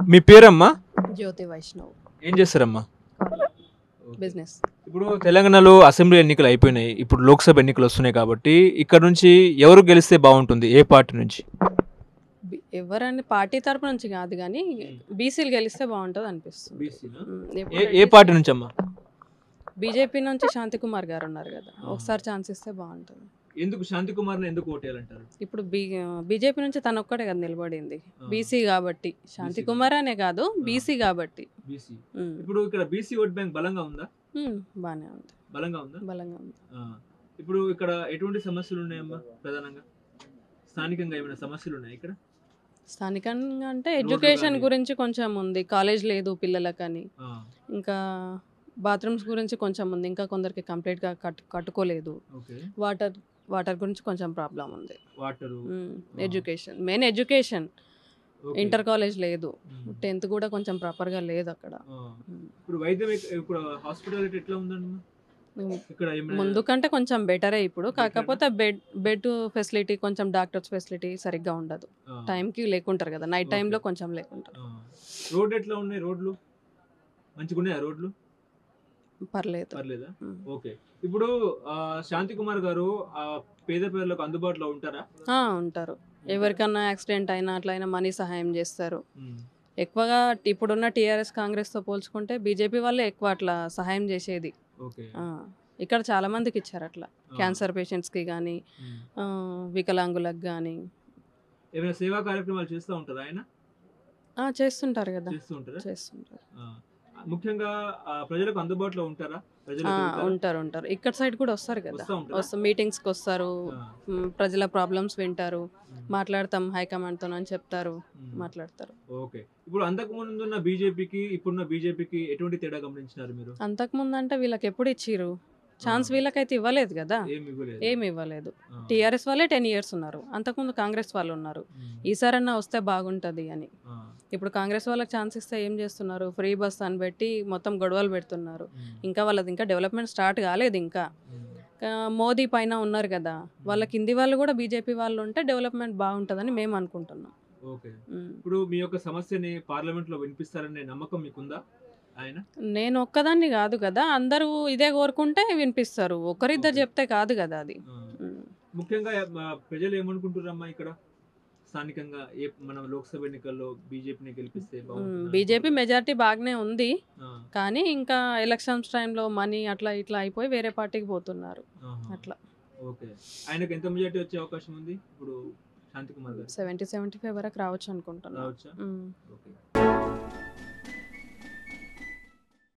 మీ పేరమ్మా జ్యోతి వైష్ణవ్ ఏం చేస్తారమ్మా బిజినెస్ ఇప్పుడు తెలంగాణలో అసెంబ్లీ ఎన్నికలు అయిపోయినాయి ఇప్పుడు లోక్సభ ఎన్నికలు వస్తున్నాయి కాబట్టి ఇక్కడ నుంచి ఎవరు గెలిస్తే బాగుంటుంది ఏ పార్టీ నుంచి బి- ఎవరని పార్టీ తరపు నుంచి కాదు కానీ బీసీలు గెలిస్తే బాగుంటుంది అనిపిస్తుంది ఏ ఏ పార్టీ నుంచి అమ్మా బీజేపీ నుంచి శాంతి కుమార్ గారు ఉన్నారు కదా ఒకసారి ఛాన్స్ ఇస్తే బాగుంటుంది ఎందుకు శాంతి కుమార్ ఎందుకు ఓటేయాలంటారు ఇప్పుడు బీ బీజేపీ నుంచి తను ఒక్కడే కదా నిలబడింది బీసీ కాబట్టి శాంతి BC. కుమార్ అనే కాదు బీసీ కాబట్టి బీసీ ఉమ్. ఇప్పుడు ఇక్కడ బీసీ ఓట్ బ్యాంక్ బలంగా ఉందా ఉమ్, బాగానే ఉంది బలంగా ఉందా బలంగా ఉంది ఆ. ఇప్పుడు ఇక్కడ ఎటువంటి సమస్యలు ఉన్నాయమ్మా ప్రధానంగా స్థానికంగా ఏమైనా సమస్యలు ఉన్నాయి ఇక్కడ స్థానికంగా అంటే రోడ్లు ఎడ్యుకేషన్ కానీ. గురించి కొంచెం ఉంది కాలేజ్ లేదు పిల్లలకని ఆ, ఇంకా బాత్రూమ్స్ గురించి కొంచెం ఉంది ఇంకా కొందరికి కంప్లీట్గా కట్ కట్టుకోలేదు ఓకే వాటర్ వాటర్ గురించి కొంచెం ప్రాబ్లం ఉంది water education main education okay. Inter college లేదు ఉమ్. టెన్త్ కూడా కొంచెం ప్రాపర్గా లేదు అక్కడ ఆ. ఉమ్. ఇప్పుడు వైద్యం ఎక్- ఇప్పుడు హాస్పిటాలిటీ ఎట్లా ఉందండి ఉమ్. ఇక్కడ ఏమైనా ముందు కంటే కొంచెం బెటరే ఇప్పుడు Better నా? కాకపోతే బెడ్ బెడ్ ఫెసిలిటీ కొంచెం డాక్టర్స్ ఫెసిలిటీ సరిగ్గా ఉండదు ఆ, టైంకి లేకుంటారు కదా నైట్ టైంలో Okay. కొంచెం లేకుంటారు ఆ. రోడ్ ఎట్లా ఉన్నాయి రోడ్లు మంచిగా ఉన్నాయా రోడ్లు పర్లేదు పర్లేదా ఉమ్. ఓకే ఇప్పుడు ఆ, శాంతి కుమార్ గారు ఆ పేద పేదలకు అందుబాటులో ఉంటారా ఆ, ఉంటారు ఎవరికన్నా యాక్సిడెంట్ అయినా అట్లా అయినా మనీ సహాయం చేస్తారు ఉమ్. ఎక్కువగా ఇప్పుడున్న టీఆర్ఎస్ కాంగ్రెస్తో పోల్చుకుంటే బీజేపీ వాళ్ళే ఎక్కువ అట్లా సహాయం చేసేది ఓకే ఆ, ఇక్కడ చాలా మందికి ఇచ్చారు అట్లా ఆ. క్యాన్సర్ పేషెంట్స్కి కానీ ఉమ్. వికలాంగులకు కానీ ఏమైనా సేవా కార్యక్రమాలు చేస్తూ ఉంటారా ఆయన చేస్తుంటారు కదా చేస్తూ ఉంటారా చేస్తుంటారు ఆ. ముఖ్యంగా ఆ, ప్రజలకు అందుబాటులో ఉంటారా ప్రజలకు ఆ, వెళ్తారా? ఉంటారు ఉంటారు ఇక్కడ సైడ్ కూడా వస్తారు కదా వస్తూ ఉంటారా? వస్తారు మీటింగ్స్కి వస్తారు ఆ. మ్, ప్రజల ప్రాబ్లమ్స్ వింటారు ఉమ్. మాట్లాడతాం హైకమాండ్తో అని చెప్తారు ఉమ్. మాట్లాడతారు ఓకే ఇప్పుడు అంతకు ముందున్న బీజేపీకి ఇప్పుడున్న బీజేపీకి ఎటువంటి తేడా గమనించినారు మీరు అంతకుముందు అంటే వీళ్ళకి ఎప్పుడు ఇచ్చిర్రు ఛాన్స్ ఆ. వీళ్ళకైతే ఇవ్వలేదు కదా ఏమి ఇవ్వలేదు ఏమి ఇవ్వలేదు ఆ. టీఆర్ఎస్ వాళ్ళే టెన్ ఇయర్స్ ఉన్నారు అంతకుముందు కాంగ్రెస్ వాళ్ళు ఉన్నారు ఉమ్. ఈసారన్నా వస్తే బాగుంటుంది అని ఆ. ఇప్పుడు కాంగ్రెస్ వాళ్ళకి ఛాన్స్ ఇస్తే ఏం చేస్తున్నారు ఫ్రీ బస్ అని పెట్టి మొత్తం గొడవలు పెడుతున్నారు ఉమ్. ఇంకా వాళ్ళది ఇంకా డెవలప్మెంట్ స్టార్ట్ కాలేదు ఇంకా ఉమ్. ఆ, మోదీ పైన ఉన్నారు కదా వాళ్ళ కింది వాళ్ళు కూడా బీజేపీ వాళ్ళు ఉంటే డెవలప్మెంట్ బాగుంటుందని మేము అనుకుంటున్నాం ఓకే ఉమ్. ఇప్పుడు మీ యొక్క సమస్యని పార్లమెంట్ లో వినిపిస్తారనే నమ్మకం మీకుందా ఆయన నేను ఒక్కదాన్ని కాదు కదా అందరూ ఇదే కోరుకుంటే వినిపిస్తారు ఒకరిద్దరు Okay. చెప్తే కాదు కదా అది ఆ. ఉమ్. ముఖ్యంగా ఆ, ప్రజలు ఏమనుకుంటున్నారమ్మా ఇక్కడ స్థానికంగా ఏ మన లోక్సభ ఎన్నికల్లో బీజేపీని గెలిపిస్తే బాగుంటుందా? బీజేపీ మెజారిటీ బాగానే ఉంది ఆ, కానీ ఇంకా ఎలక్షన్స్ టైంలో మనీ అట్లా ఇట్లా అయిపోయి వేరే పార్టీకి పోతున్నారు ఆహా. అట్లా ఓకే ఆయనకు ఎంత మెజార్టీ వచ్చే అవకాశం ఉంది ఇప్పుడు శాంతి కుమార్ గారు సెవెంటీ సెవెంటీ ఫైవ్ వరకు రావచ్చు అనుకుంటున్నాను రావచ్చా ఉమ్.